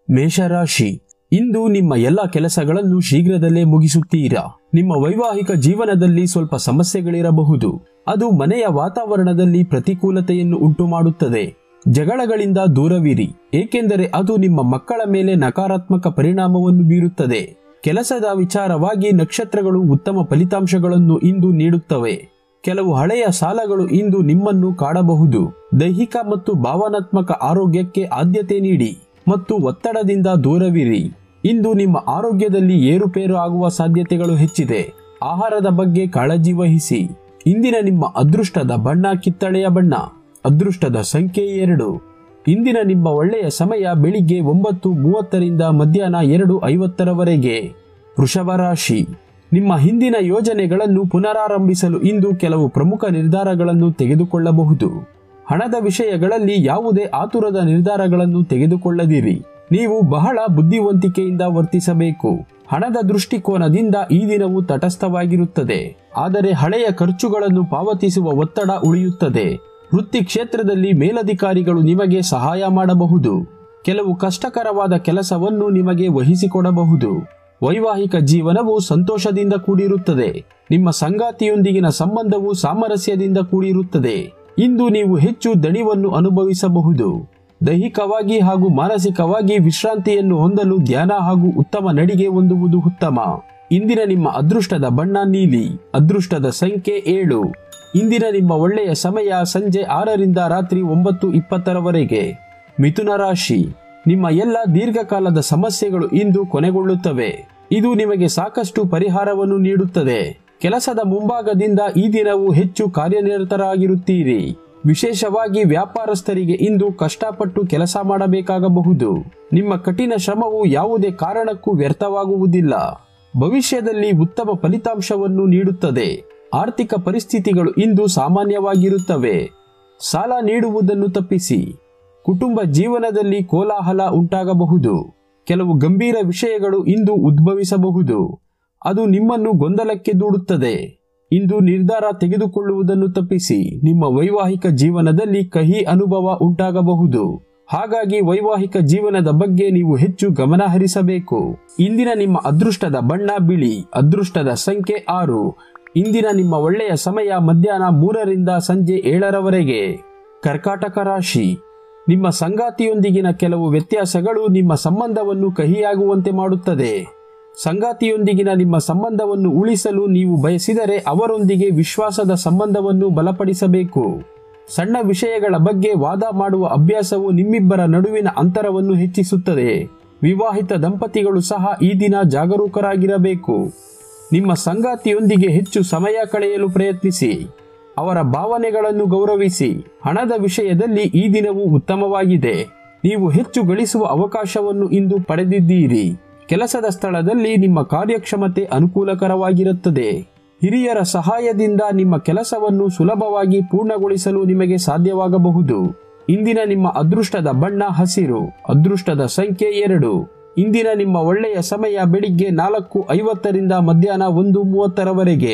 ಮೇಷರಾಶಿ ಇಂದು ನಿಮ್ಮ ಎಲ್ಲ ಕೆಲಸಗಳನ್ನು ಶೀಘ್ರದಲ್ಲೇ ಮುಗಿಸುತ್ತೀರಾ ನಿಮ್ಮ ವೈವಾಹಿಕ ಜೀವನದಲ್ಲಿ ಸ್ವಲ್ಪ ಸಮಸ್ಯೆಗಳಿರಬಹುದು ಅದು ಮನೆಯ ವಾತಾವರಣದಲ್ಲಿ ಪ್ರತಿಕೂಲತೆಯನ್ನು ಉಂಟು ಮಾಡುತ್ತದೆ ಜಗಳಗಳಿಂದ ದೂರವಿರಿ ಏಕೆಂದರೆ ಅದು ನಿಮ್ಮ ಮಕ್ಕಳ ಮೇಲೆ ನಕಾರಾತ್ಮಕ ಪರಿಣಾಮವನ್ನು ಬೀರುತ್ತದೆ ಕೆಲಸದ ವಿಚಾರವಾಗಿ ನಕ್ಷತ್ರಗಳು ಉತ್ತಮ ಫಲಿತಾಂಶಗಳನ್ನು ಇಂದು ನೀಡುತ್ತವೆ ಕೆಲವು ಹಳೆಯ ಸಾಲಗಳು ಇಂದು ನಿಮ್ಮನ್ನು ಕಾಡಬಹುದು ದೈಹಿಕ ಮತ್ತು ಭಾವನಾತ್ಮಕ ಆರೋಗ್ಯಕ್ಕೆ ಆದ್ಯತೆ ನೀಡಿ ಮತ್ತು ಒತ್ತಡದಿಂದ ದೂರವಿರಿ ಇಂದು ನಿಮ್ಮ ಆರೋಗ್ಯದಲ್ಲಿ ಏರುಪೇರು ಆಗುವ ಸಾಧ್ಯತೆಗಳು ಹೆಚ್ಚಿದೆ ಆಹಾರದ ಬಗ್ಗೆ ಕಾಳಜಿ ವಹಿಸಿ ಇಂದಿನ ನಿಮ್ಮ ಅದೃಷ್ಟದ ಬಣ್ಣ ಕಿತ್ತಳೆಯ ಬಣ್ಣ ಅದೃಷ್ಟದ ಸಂಖ್ಯೆ ಎರಡು ಇಂದಿನ ನಿಮ್ಮ ಒಳ್ಳೆಯ ಸಮಯ ಬೆಳಿಗ್ಗೆ ಒಂಬತ್ತು ಮೂವತ್ತರಿಂದ ಮಧ್ಯಾಹ್ನ ಎರಡು ಐವತ್ತರವರೆಗೆ ವೃಷಭ ರಾಶಿ ನಿಮ್ಮ ಹಿಂದಿನ ಯೋಜನೆಗಳನ್ನು ಪುನರಾರಂಭಿಸಲು ಇಂದು ಕೆಲವು ಪ್ರಮುಖ ನಿರ್ಧಾರಗಳನ್ನು ತೆಗೆದುಕೊಳ್ಳಬಹುದು ಹಣದ ವಿಷಯಗಳಲ್ಲಿ ಯಾವುದೇ ಆತುರದ ನಿರ್ಧಾರಗಳನ್ನು ತೆಗೆದುಕೊಳ್ಳದಿರಿ ನೀವು ಬಹಳ ಬುದ್ಧಿವಂತಿಕೆಯಿಂದ ವರ್ತಿಸಬೇಕು ಹಣದ ದೃಷ್ಟಿಕೋನದಿಂದ ಈ ದಿನವು ತಟಸ್ಥವಾಗಿರುತ್ತದೆ ಆದರೆ ಹಳೆಯ ಖರ್ಚುಗಳನ್ನು ಪಾವತಿಸುವ ಒತ್ತಡ ಉಳಿಯುತ್ತದೆ ವೃತ್ತಿ ಕ್ಷೇತ್ರದಲ್ಲಿ ಮೇಲಧಿಕಾರಿಗಳು ನಿಮಗೆ ಸಹಾಯ ಮಾಡಬಹುದು ಕೆಲವು ಕಷ್ಟಕರವಾದ ಕೆಲಸವನ್ನು ನಿಮಗೆ ವಹಿಸಿಕೊಡಬಹುದು ವೈವಾಹಿಕ ಜೀವನವು ಸಂತೋಷದಿಂದ ಕೂಡಿರುತ್ತದೆ ನಿಮ್ಮ ಸಂಗಾತಿಯೊಂದಿಗಿನ ಸಂಬಂಧವು ಸಾಮರಸ್ಯದಿಂದ ಕೂಡಿರುತ್ತದೆ ಇಂದು ನೀವು ಹೆಚ್ಚು ದಣಿವನ್ನು ಅನುಭವಿಸಬಹುದು ದೈಹಿಕವಾಗಿ ಹಾಗೂ ಮಾನಸಿಕವಾಗಿ ವಿಶ್ರಾಂತಿಯನ್ನು ಹೊಂದಲು ಧ್ಯಾನ ಹಾಗೂ ಉತ್ತಮ ನಡಿಗೆ ಹೊಂದುವುದು ಉತ್ತಮ ಇಂದಿನ ನಿಮ್ಮ ಅದೃಷ್ಟದ ಬಣ್ಣ ನೀಲಿ ಅದೃಷ್ಟದ ಸಂಖ್ಯೆ ಏಳು ಇಂದಿನ ನಿಮ್ಮ ಒಳ್ಳೆಯ ಸಮಯ ಸಂಜೆ ಆರರಿಂದ ರಾತ್ರಿ ಒಂಬತ್ತು ಇಪ್ಪತ್ತರವರೆಗೆ ಮಿಥುನ ರಾಶಿ ನಿಮ್ಮ ಎಲ್ಲ ದೀರ್ಘಕಾಲದ ಸಮಸ್ಯೆಗಳು ಇಂದು ಕೊನೆಗೊಳ್ಳುತ್ತವೆ ಇದು ನಿಮಗೆ ಸಾಕಷ್ಟು ಪರಿಹಾರವನ್ನು ನೀಡುತ್ತದೆ ಕೆಲಸದ ಮುಂಭಾಗದಿಂದ ಈ ದಿನವು ಹೆಚ್ಚು ಕಾರ್ಯನಿರತರಾಗಿರುತ್ತೀರಿ ವಿಶೇಷವಾಗಿ ವ್ಯಾಪಾರಸ್ಥರಿಗೆ ಇಂದು ಕಷ್ಟಪಟ್ಟು ಕೆಲಸ ಮಾಡಬೇಕಾಗಬಹುದು ನಿಮ್ಮ ಕಠಿಣ ಶ್ರಮವು ಯಾವುದೇ ಕಾರಣಕ್ಕೂ ವ್ಯರ್ಥವಾಗುವುದಿಲ್ಲ ಭವಿಷ್ಯದಲ್ಲಿ ಉತ್ತಮ ಫಲಿತಾಂಶವನ್ನು ನೀಡುತ್ತದೆ ಆರ್ಥಿಕ ಪರಿಸ್ಥಿತಿಗಳು ಇಂದು ಸಾಮಾನ್ಯವಾಗಿರುತ್ತವೆ ಸಾಲ ನೀಡುವುದನ್ನು ತಪ್ಪಿಸಿ ಕುಟುಂಬ ಜೀವನದಲ್ಲಿ ಕೋಲಾಹಲ ಉಂಟಾಗಬಹುದು ಕೆಲವು ಗಂಭೀರ ವಿಷಯಗಳು ಇಂದು ಉದ್ಭವಿಸಬಹುದು ಅದು ನಿಮ್ಮನ್ನು ಗೊಂದಲಕ್ಕೆ ದೂಡುತ್ತದೆ ಇಂದು ನಿರ್ಧಾರ ತೆಗೆದುಕೊಳ್ಳುವುದನ್ನು ತಪ್ಪಿಸಿ ನಿಮ್ಮ ವೈವಾಹಿಕ ಜೀವನದಲ್ಲಿ ಕಹಿ ಅನುಭವ ಉಂಟಾಗಬಹುದು ಹಾಗಾಗಿ ವೈವಾಹಿಕ ಜೀವನದ ಬಗ್ಗೆ ನೀವು ಹೆಚ್ಚು ಗಮನ ಹರಿಸಬೇಕು ಇಂದಿನ ನಿಮ್ಮ ಅದೃಷ್ಟದ ಬಣ್ಣ ಬಿಳಿ ಅದೃಷ್ಟದ ಸಂಖ್ಯೆ ಆರು ಇಂದಿನ ನಿಮ್ಮ ಒಳ್ಳೆಯ ಸಮಯ ಮಧ್ಯಾಹ್ನ ಮೂರರಿಂದ ಸಂಜೆ ಏಳರವರೆಗೆ ಕರ್ಕಾಟಕ ರಾಶಿ ನಿಮ್ಮ ಸಂಗಾತಿಯೊಂದಿಗಿನ ಕೆಲವು ವ್ಯತ್ಯಾಸಗಳು ನಿಮ್ಮ ಸಂಬಂಧವನ್ನು ಕಹಿಯಾಗುವಂತೆ ಮಾಡುತ್ತದೆ ಸಂಗಾತಿಯೊಂದಿಗಿನ ನಿಮ್ಮ ಸಂಬಂಧವನ್ನು ಉಳಿಸಲು ನೀವು ಬಯಸಿದರೆ ಅವರೊಂದಿಗೆ ವಿಶ್ವಾಸದ ಸಂಬಂಧವನ್ನು ಬಲಪಡಿಸಬೇಕು ಸಣ್ಣ ವಿಷಯಗಳ ಬಗ್ಗೆ ವಾದ ಮಾಡುವ ಅಭ್ಯಾಸವು ನಿಮ್ಮಿಬ್ಬರ ನಡುವಿನ ಅಂತರವನ್ನು ಹೆಚ್ಚಿಸುತ್ತದೆ ವಿವಾಹಿತ ದಂಪತಿಗಳು ಸಹ ಈ ದಿನ ಜಾಗರೂಕರಾಗಿರಬೇಕು ನಿಮ್ಮ ಸಂಗಾತಿಯೊಂದಿಗೆ ಹೆಚ್ಚು ಸಮಯ ಕಳೆಯಲು ಪ್ರಯತ್ನಿಸಿ ಅವರ ಭಾವನೆಗಳನ್ನು ಗೌರವಿಸಿ ಹಣದ ವಿಷಯದಲ್ಲಿ ಈ ದಿನವು ಉತ್ತಮವಾಗಿದೆ ನೀವು ಹೆಚ್ಚು ಗಳಿಸುವ ಅವಕಾಶವನ್ನು ಇಂದು ಪಡೆದಿದ್ದೀರಿ ಕೆಲಸದ ಸ್ಥಳದಲ್ಲಿ ನಿಮ್ಮ ಕಾರ್ಯಕ್ಷಮತೆ ಅನುಕೂಲಕರವಾಗಿರುತ್ತದೆ ಹಿರಿಯರ ಸಹಾಯದಿಂದ ನಿಮ್ಮ ಕೆಲಸವನ್ನು ಸುಲಭವಾಗಿ ಪೂರ್ಣಗೊಳಿಸಲು ನಿಮಗೆ ಸಾಧ್ಯವಾಗಬಹುದು ಇಂದಿನ ನಿಮ್ಮ ಅದೃಷ್ಟದ ಬಣ್ಣ ಹಸಿರು ಅದೃಷ್ಟದ ಸಂಖ್ಯೆ ಎರಡು ಇಂದಿನ ನಿಮ್ಮ ಒಳ್ಳೆಯ ಸಮಯ ಬೆಳಿಗ್ಗೆ ನಾಲ್ಕು ಐವತ್ತರಿಂದ ಮಧ್ಯಾಹ್ನ ಒಂದು ಮೂವತ್ತರವರೆಗೆ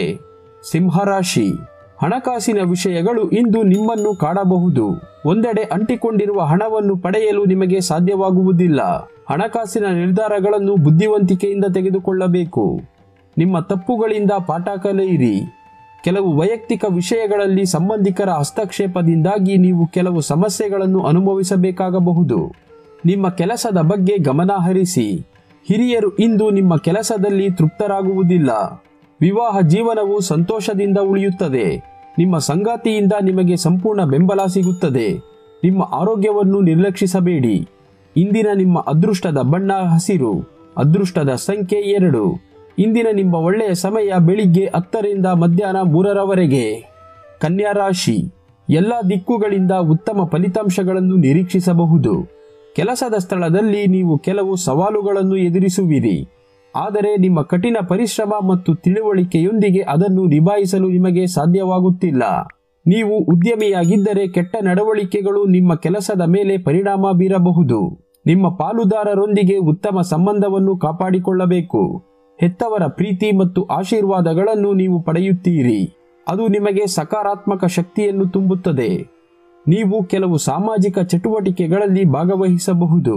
ಸಿಂಹರಾಶಿ ಹಣಕಾಸಿನ ವಿಷಯಗಳು ಇಂದು ನಿಮ್ಮನ್ನು ಕಾಡಬಹುದು ಒಂದೆಡೆ ಅಂಟಿಕೊಂಡಿರುವ ಹಣವನ್ನು ಪಡೆಯಲು ನಿಮಗೆ ಸಾಧ್ಯವಾಗುವುದಿಲ್ಲ ಹಣಕಾಸಿನ ನಿರ್ಧಾರಗಳನ್ನು ಬುದ್ಧಿವಂತಿಕೆಯಿಂದ ತೆಗೆದುಕೊಳ್ಳಬೇಕು ನಿಮ್ಮ ತಪ್ಪುಗಳಿಂದ ಪಾಠ ಕಲಿಯಿರಿ ಕೆಲವು ವೈಯಕ್ತಿಕ ವಿಷಯಗಳಲ್ಲಿ ಸಂಬಂಧಿಕರ ಹಸ್ತಕ್ಷೇಪದಿಂದಾಗಿ ನೀವು ಕೆಲವು ಸಮಸ್ಯೆಗಳನ್ನು ಅನುಭವಿಸಬೇಕಾಗಬಹುದು ನಿಮ್ಮ ಕೆಲಸದ ಬಗ್ಗೆ ಗಮನ ಹರಿಸಿ ಹಿರಿಯರು ಇಂದು ನಿಮ್ಮ ಕೆಲಸದಲ್ಲಿ ತೃಪ್ತರಾಗುವುದಿಲ್ಲ ವಿವಾಹ ಜೀವನವು ಸಂತೋಷದಿಂದ ಉಳಿಯುತ್ತದೆ ನಿಮ್ಮ ಸಂಗಾತಿಯಿಂದ ನಿಮಗೆ ಸಂಪೂರ್ಣ ಬೆಂಬಲ ಸಿಗುತ್ತದೆ ನಿಮ್ಮ ಆರೋಗ್ಯವನ್ನು ನಿರ್ಲಕ್ಷಿಸಬೇಡಿ ಇಂದಿನ ನಿಮ್ಮ ಅದೃಷ್ಟದ ಬಣ್ಣ ಹಸಿರು ಅದೃಷ್ಟದ ಸಂಖ್ಯೆ ಎರಡು ಇಂದಿನ ನಿಮ್ಮ ಒಳ್ಳೆಯ ಸಮಯ ಬೆಳಿಗ್ಗೆ ಹತ್ತರಿಂದ ಮಧ್ಯಾಹ್ನ ಮೂರರವರೆಗೆ ಕನ್ಯಾ ರಾಶಿ ಎಲ್ಲ ದಿಕ್ಕುಗಳಿಂದ ಉತ್ತಮ ಫಲಿತಾಂಶಗಳನ್ನು ನಿರೀಕ್ಷಿಸಬಹುದು ಕೆಲಸದ ಸ್ಥಳದಲ್ಲಿ ನೀವು ಕೆಲವು ಸವಾಲುಗಳನ್ನು ಎದುರಿಸುವಿರಿ ಆದರೆ ನಿಮ್ಮ ಕಠಿಣ ಪರಿಶ್ರಮ ಮತ್ತು ತಿಳುವಳಿಕೆಯೊಂದಿಗೆ ಅದನ್ನು ನಿಭಾಯಿಸಲು ನಿಮಗೆ ಸಾಧ್ಯವಾಗುತ್ತಿಲ್ಲ ನೀವು ಉದ್ಯಮಿಯಾಗಿದ್ದರೆ ಕೆಟ್ಟ ನಡವಳಿಕೆಗಳು ನಿಮ್ಮ ಕೆಲಸದ ಮೇಲೆ ಪರಿಣಾಮ ಬೀರಬಹುದು ನಿಮ್ಮ ಪಾಲುದಾರರೊಂದಿಗೆ ಉತ್ತಮ ಸಂಬಂಧವನ್ನು ಕಾಪಾಡಿಕೊಳ್ಳಬೇಕು ಹೆತ್ತವರ ಪ್ರೀತಿ ಮತ್ತು ಆಶೀರ್ವಾದಗಳನ್ನು ನೀವು ಪಡೆಯುತ್ತೀರಿ ಅದು ನಿಮಗೆ ಸಕಾರಾತ್ಮಕ ಶಕ್ತಿಯನ್ನು ತುಂಬುತ್ತದೆ ನೀವು ಕೆಲವು ಸಾಮಾಜಿಕ ಚಟುವಟಿಕೆಗಳಲ್ಲಿ ಭಾಗವಹಿಸಬಹುದು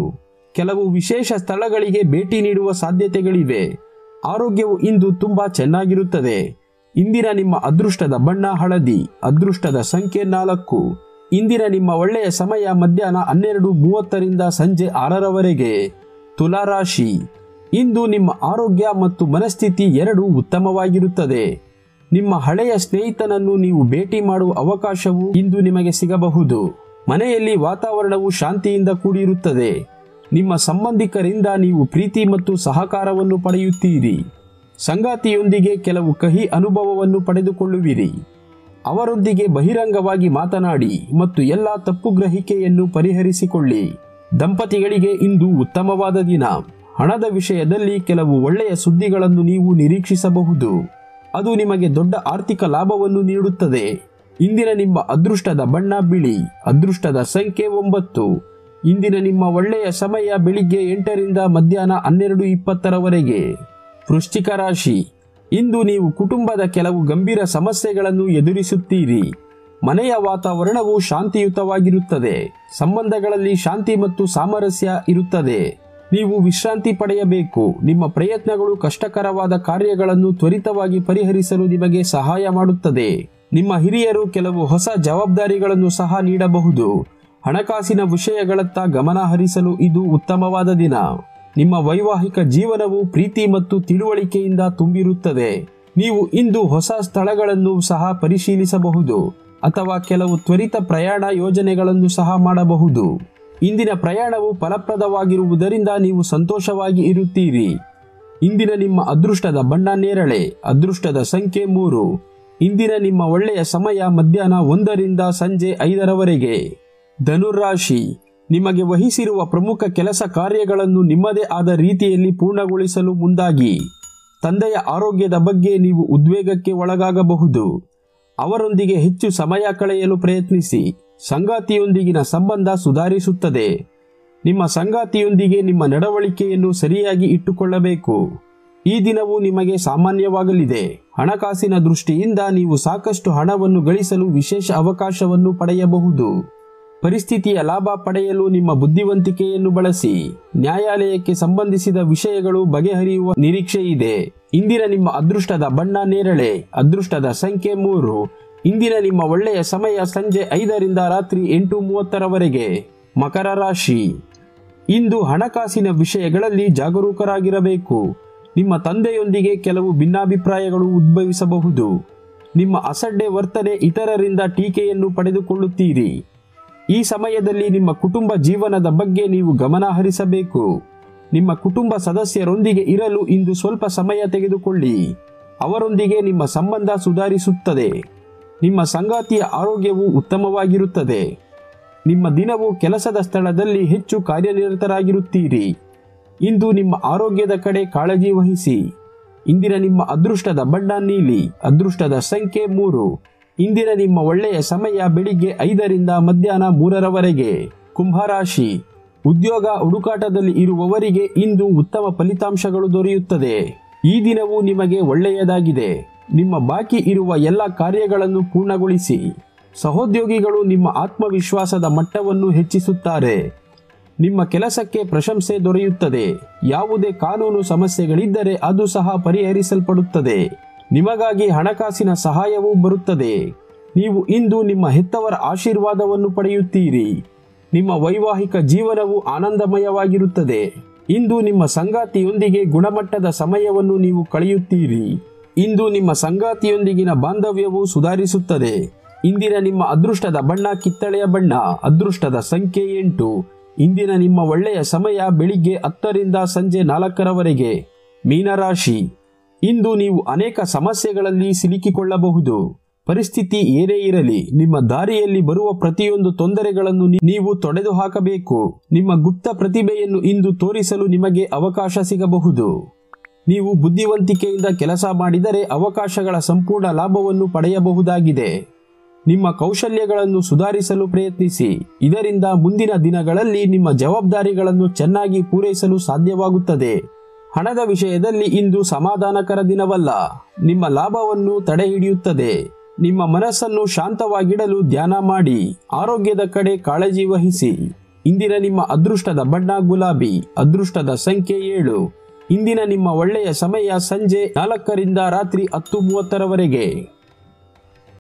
ಕೆಲವು ವಿಶೇಷ ಸ್ಥಳಗಳಿಗೆ ಭೇಟಿ ನೀಡುವ ಸಾಧ್ಯತೆಗಳಿವೆ ಆರೋಗ್ಯವು ಇಂದು ತುಂಬಾ ಚೆನ್ನಾಗಿರುತ್ತದೆ ಇಂದಿನ ನಿಮ್ಮ ಅದೃಷ್ಟದ ಬಣ್ಣ ಹಳದಿ ಅದೃಷ್ಟದ ಸಂಖ್ಯೆ ನಾಲ್ಕು ಇಂದಿನ ನಿಮ್ಮ ಒಳ್ಳೆಯ ಸಮಯ ಮಧ್ಯಾಹ್ನ ಹನ್ನೆರಡು ಮೂವತ್ತರಿಂದ ಸಂಜೆ ಆರರವರೆಗೆ ತುಲಾರಾಶಿ ಇಂದು ನಿಮ್ಮ ಆರೋಗ್ಯ ಮತ್ತು ಮನಸ್ಥಿತಿ ಎರಡೂ ಉತ್ತಮವಾಗಿರುತ್ತದೆ ನಿಮ್ಮ ಹಳೆಯ ಸ್ನೇಹಿತನನ್ನು ನೀವು ಭೇಟಿ ಮಾಡುವ ಅವಕಾಶವು ಇಂದು ನಿಮಗೆ ಸಿಗಬಹುದು ಮನೆಯಲ್ಲಿ ವಾತಾವರಣವು ಶಾಂತಿಯಿಂದ ಕೂಡಿರುತ್ತದೆ ನಿಮ್ಮ ಸಂಬಂಧಿಕರಿಂದ ನೀವು ಪ್ರೀತಿ ಮತ್ತು ಸಹಕಾರವನ್ನು ಪಡೆಯುತ್ತೀರಿ ಸಂಗಾತಿಯೊಂದಿಗೆ ಕೆಲವು ಕಹಿ ಅನುಭವವನ್ನು ಪಡೆದುಕೊಳ್ಳುವಿರಿ ಅವರೊಂದಿಗೆ ಬಹಿರಂಗವಾಗಿ ಮಾತನಾಡಿ ಮತ್ತು ಎಲ್ಲ ತಪ್ಪು ಗ್ರಹಿಕೆಯನ್ನು ಪರಿಹರಿಸಿಕೊಳ್ಳಿ ದಂಪತಿಗಳಿಗೆ ಇಂದು ಉತ್ತಮವಾದ ದಿನ ಹಣದ ವಿಷಯದಲ್ಲಿ ಕೆಲವು ಒಳ್ಳೆಯ ಸುದ್ದಿಗಳನ್ನು ನೀವು ನಿರೀಕ್ಷಿಸಬಹುದು ಅದು ನಿಮಗೆ ದೊಡ್ಡ ಆರ್ಥಿಕ ಲಾಭವನ್ನು ನೀಡುತ್ತದೆ ಇಂದಿನ ನಿಮ್ಮ ಅದೃಷ್ಟದ ಬಣ್ಣ ಬಿಳಿ ಅದೃಷ್ಟದ ಸಂಖ್ಯೆ ಒಂಬತ್ತು ಇಂದಿನ ನಿಮ್ಮ ಒಳ್ಳೆಯ ಸಮಯ ಬೆಳಿಗ್ಗೆ ಎಂಟರಿಂದ ಮಧ್ಯಾಹ್ನ ಹನ್ನೆರಡು ಇಪ್ಪತ್ತರವರೆಗೆ ವೃಶ್ಚಿಕ ರಾಶಿ ಇಂದು ನೀವು ಕುಟುಂಬದ ಕೆಲವು ಗಂಭೀರ ಸಮಸ್ಯೆಗಳನ್ನು ಎದುರಿಸುತ್ತೀರಿ ಮನೆಯ ವಾತಾವರಣವು ಶಾಂತಿಯುತವಾಗಿರುತ್ತದೆ ಸಂಬಂಧಗಳಲ್ಲಿ ಶಾಂತಿ ಮತ್ತು ಸಾಮರಸ್ಯ ಇರುತ್ತದೆ ನೀವು ವಿಶ್ರಾಂತಿ ಪಡೆಯಬೇಕು ನಿಮ್ಮ ಪ್ರಯತ್ನಗಳು ಕಷ್ಟಕರವಾದ ಕಾರ್ಯಗಳನ್ನು ತ್ವರಿತವಾಗಿ ಪರಿಹರಿಸಲು ನಿಮಗೆ ಸಹಾಯ ಮಾಡುತ್ತದೆ ನಿಮ್ಮ ಹಿರಿಯರು ಕೆಲವು ಹೊಸ ಜವಾಬ್ದಾರಿಗಳನ್ನು ಸಹ ನೀಡಬಹುದು ಹಣಕಾಸಿನ ವಿಷಯಗಳತ್ತ ಗಮನ ಹರಿಸಲು ಇದು ಉತ್ತಮವಾದ ದಿನ ನಿಮ್ಮ ವೈವಾಹಿಕ ಜೀವನವು ಪ್ರೀತಿ ಮತ್ತು ತಿಳುವಳಿಕೆಯಿಂದ ತುಂಬಿರುತ್ತದೆ ನೀವು ಇಂದು ಹೊಸ ಸ್ಥಳಗಳನ್ನು ಸಹ ಪರಿಶೀಲಿಸಬಹುದು ಅಥವಾ ಕೆಲವು ತ್ವರಿತ ಪ್ರಯಾಣ ಯೋಜನೆಗಳನ್ನು ಸಹ ಮಾಡಬಹುದು ಇಂದಿನ ಪ್ರಯಾಣವು ಫಲಪ್ರದವಾಗಿರುವುದರಿಂದ ನೀವು ಸಂತೋಷವಾಗಿ ಇರುತ್ತೀರಿ ಇಂದಿನ ನಿಮ್ಮ ಅದೃಷ್ಟದ ಬಣ್ಣ ನೇರಳೆ ಅದೃಷ್ಟದ ಸಂಖ್ಯೆ ಮೂರು ಇಂದಿನ ನಿಮ್ಮ ಒಳ್ಳೆಯ ಸಮಯ ಮಧ್ಯಾಹ್ನ ಒಂದರಿಂದ ಸಂಜೆ ಐದರವರೆಗೆ ಧನುರಾಶಿ ನಿಮಗೆ ವಹಿಸಿರುವ ಪ್ರಮುಖ ಕೆಲಸ ಕಾರ್ಯಗಳನ್ನು ನಿಮ್ಮದೇ ಆದ ರೀತಿಯಲ್ಲಿ ಪೂರ್ಣಗೊಳಿಸಲು ಮುಂದಾಗಿ ತಂದೆಯ ಆರೋಗ್ಯದ ಬಗ್ಗೆ ನೀವು ಉದ್ವೇಗಕ್ಕೆ ಒಳಗಾಗಬಹುದು ಅವರೊಂದಿಗೆ ಹೆಚ್ಚು ಸಮಯ ಕಳೆಯಲು ಪ್ರಯತ್ನಿಸಿ ಸಂಗಾತಿಯೊಂದಿಗಿನ ಸಂಬಂಧ ಸುಧಾರಿಸುತ್ತದೆ ನಿಮ್ಮ ಸಂಗಾತಿಯೊಂದಿಗೆ ನಿಮ್ಮ ನಡವಳಿಕೆಯನ್ನು ಸರಿಯಾಗಿ ಇಟ್ಟುಕೊಳ್ಳಬೇಕು ಈ ದಿನವು ನಿಮಗೆ ಸಾಮಾನ್ಯವಾಗಲಿದೆ ಹಣಕಾಸಿನ ದೃಷ್ಟಿಯಿಂದ ನೀವು ಸಾಕಷ್ಟು ಹಣವನ್ನು ಗಳಿಸಲು ವಿಶೇಷ ಅವಕಾಶವನ್ನು ಪಡೆಯಬಹುದು ಪರಿಸ್ಥಿತಿಯ ಲಾಭ ಪಡೆಯಲು ನಿಮ್ಮ ಬುದ್ಧಿವಂತಿಕೆಯನ್ನು ಬಳಸಿ ನ್ಯಾಯಾಲಯಕ್ಕೆ ಸಂಬಂಧಿಸಿದ ವಿಷಯಗಳು ಬಗೆಹರಿಯುವ ನಿರೀಕ್ಷೆ ಇದೆ ಇಂದಿನ ನಿಮ್ಮ ಅದೃಷ್ಟದ ಬಣ್ಣ ನೇರಳೆ ಅದೃಷ್ಟದ ಸಂಖ್ಯೆ ಮೂರು ಇಂದಿನ ನಿಮ್ಮ ಒಳ್ಳೆಯ ಸಮಯ ಸಂಜೆ ಐದರಿಂದ ರಾತ್ರಿ ಎಂಟು ಮೂವತ್ತರವರೆಗೆ ಮಕರ ರಾಶಿ ಇಂದು ಹಣಕಾಸಿನ ವಿಷಯಗಳಲ್ಲಿ ಜಾಗರೂಕರಾಗಿರಬೇಕು ನಿಮ್ಮ ತಂದೆಯೊಂದಿಗೆ ಕೆಲವು ಭಿನ್ನಾಭಿಪ್ರಾಯಗಳು ಉದ್ಭವಿಸಬಹುದು ನಿಮ್ಮ ಅಸಡ್ಡೆ ವರ್ತನೆ ಇತರರಿಂದ ಟೀಕೆಯನ್ನು ಪಡೆದುಕೊಳ್ಳುತ್ತೀರಿ ಈ ಸಮಯದಲ್ಲಿ ನಿಮ್ಮ ಕುಟುಂಬ ಜೀವನದ ಬಗ್ಗೆ ನೀವು ಗಮನ ಹರಿಸಬೇಕು ನಿಮ್ಮ ಕುಟುಂಬ ಸದಸ್ಯರೊಂದಿಗೆ ಇರಲು ಇಂದು ಸ್ವಲ್ಪ ಸಮಯ ತೆಗೆದುಕೊಳ್ಳಿ ಅವರೊಂದಿಗೆ ನಿಮ್ಮ ಸಂಬಂಧ ಸುಧಾರಿಸುತ್ತದೆ ನಿಮ್ಮ ಸಂಗಾತಿಯ ಆರೋಗ್ಯವು ಉತ್ತಮವಾಗಿರುತ್ತದೆ ನಿಮ್ಮ ದಿನವು ಕೆಲಸದ ಸ್ಥಳದಲ್ಲಿ ಹೆಚ್ಚು ಕಾರ್ಯನಿರತರಾಗಿರುತ್ತೀರಿ ಇಂದು ನಿಮ್ಮ ಆರೋಗ್ಯದ ಕಡೆ ಕಾಳಜಿ ವಹಿಸಿ ಇಂದಿನ ನಿಮ್ಮ ಅದೃಷ್ಟದ ಬಣ್ಣ ನೀಲಿ ಅದೃಷ್ಟದ ಸಂಖ್ಯೆ ಮೂರು ಇಂದಿನ ನಿಮ್ಮ ಒಳ್ಳೆಯ ಸಮಯ ಬೆಳಿಗ್ಗೆ ಐದರಿಂದ ಮಧ್ಯಾಹ್ನ ಮೂರರವರೆಗೆ ಕುಂಭರಾಶಿ ಉದ್ಯೋಗ ಹುಡುಕಾಟದಲ್ಲಿ ಇರುವವರಿಗೆ ಇಂದು ಉತ್ತಮ ಫಲಿತಾಂಶಗಳು ದೊರೆಯುತ್ತದೆ ಈ ದಿನವು ನಿಮಗೆ ಒಳ್ಳೆಯದಾಗಿದೆ ನಿಮ್ಮ ಬಾಕಿ ಇರುವ ಎಲ್ಲ ಕಾರ್ಯಗಳನ್ನು ಪೂರ್ಣಗೊಳಿಸಿ ಸಹೋದ್ಯೋಗಿಗಳು ನಿಮ್ಮ ಆತ್ಮವಿಶ್ವಾಸದ ಮಟ್ಟವನ್ನು ಹೆಚ್ಚಿಸುತ್ತಾರೆ ನಿಮ್ಮ ಕೆಲಸಕ್ಕೆ ಪ್ರಶಂಸೆ ದೊರೆಯುತ್ತದೆ ಯಾವುದೇ ಕಾನೂನು ಸಮಸ್ಯೆಗಳಿದ್ದರೆ ಅದು ಸಹ ಪರಿಹರಿಸಲ್ಪಡುತ್ತದೆ ನಿಮಗಾಗಿ ಹಣಕಾಸಿನ ಸಹಾಯವೂ ಬರುತ್ತದೆ ನೀವು ಇಂದು ನಿಮ್ಮ ಹೆತ್ತವರ ಆಶೀರ್ವಾದವನ್ನು ಪಡೆಯುತ್ತೀರಿ ನಿಮ್ಮ ವೈವಾಹಿಕ ಜೀವನವು ಆನಂದಮಯವಾಗಿರುತ್ತದೆ ಇಂದು ನಿಮ್ಮ ಸಂಗಾತಿಯೊಂದಿಗೆ ಗುಣಮಟ್ಟದ ಸಮಯವನ್ನು ನೀವು ಕಳೆಯುತ್ತೀರಿ ಇಂದು ನಿಮ್ಮ ಸಂಗಾತಿಯೊಂದಿಗಿನ ಬಾಂಧವ್ಯವು ಸುಧಾರಿಸುತ್ತದೆ ಇಂದಿನ ನಿಮ್ಮ ಅದೃಷ್ಟದ ಬಣ್ಣ ಕಿತ್ತಳೆಯ ಬಣ್ಣ ಅದೃಷ್ಟದ ಸಂಖ್ಯೆ ಎಂಟು ಇಂದಿನ ನಿಮ್ಮ ಒಳ್ಳೆಯ ಸಮಯ ಬೆಳಿಗ್ಗೆ ಹತ್ತರಿಂದ ಸಂಜೆ ನಾಲ್ಕರವರೆಗೆ ಮೀನರಾಶಿ ಇಂದು ನೀವು ಅನೇಕ ಸಮಸ್ಯೆಗಳಲ್ಲಿ ಸಿಲುಕಿಕೊಳ್ಳಬಹುದು ಪರಿಸ್ಥಿತಿ ಏನೇ ಇರಲಿ ನಿಮ್ಮ ದಾರಿಯಲ್ಲಿ ಬರುವ ಪ್ರತಿಯೊಂದು ತೊಂದರೆಗಳನ್ನು ನೀ- ನೀವು ತೊಡೆದು ಹಾಕಬೇಕು ನಿಮ್ಮ ಗುಪ್ತ ಪ್ರತಿಭೆಯನ್ನು ಇಂದು ತೋರಿಸಲು ನಿಮಗೆ ಅವಕಾಶ ಸಿಗಬಹುದು ನೀವು ಬುದ್ಧಿವಂತಿಕೆಯಿಂದ ಕೆಲಸ ಮಾಡಿದರೆ ಅವಕಾಶಗಳ ಸಂಪೂರ್ಣ ಲಾಭವನ್ನು ಪಡೆಯಬಹುದಾಗಿದೆ ನಿಮ್ಮ ಕೌಶಲ್ಯಗಳನ್ನು ಸುಧಾರಿಸಲು ಪ್ರಯತ್ನಿಸಿ ಇದರಿಂದ ಮುಂದಿನ ದಿನಗಳಲ್ಲಿ ನಿಮ್ಮ ಜವಾಬ್ದಾರಿಗಳನ್ನು ಚೆನ್ನಾಗಿ ಪೂರೈಸಲು ಸಾಧ್ಯವಾಗುತ್ತದೆ ಹಣದ ವಿಷಯದಲ್ಲಿ ಇಂದು ಸಮಾಧಾನಕರ ದಿನವಲ್ಲ ನಿಮ್ಮ ಲಾಭವನ್ನು ತಡೆಹಿಡಿಯುತ್ತದೆ ನಿಮ್ಮ ಮನಸ್ಸನ್ನು ಶಾಂತವಾಗಿಡಲು ಧ್ಯಾನ ಮಾಡಿ ಆರೋಗ್ಯದ ಕಡೆ ಕಾಳಜಿ ವಹಿಸಿ ಇಂದಿನ ನಿಮ್ಮ ಅದೃಷ್ಟದ ಬಣ್ಣ ಗುಲಾಬಿ ಅದೃಷ್ಟದ ಸಂಖ್ಯೆ ಏಳು ಇಂದಿನ ನಿಮ್ಮ ಒಳ್ಳೆಯ ಸಮಯ ಸಂಜೆ ನಾಲ್ಕರಿಂದ ರಾತ್ರಿ ಹತ್ತು ಮೂವತ್ತರವರೆಗೆ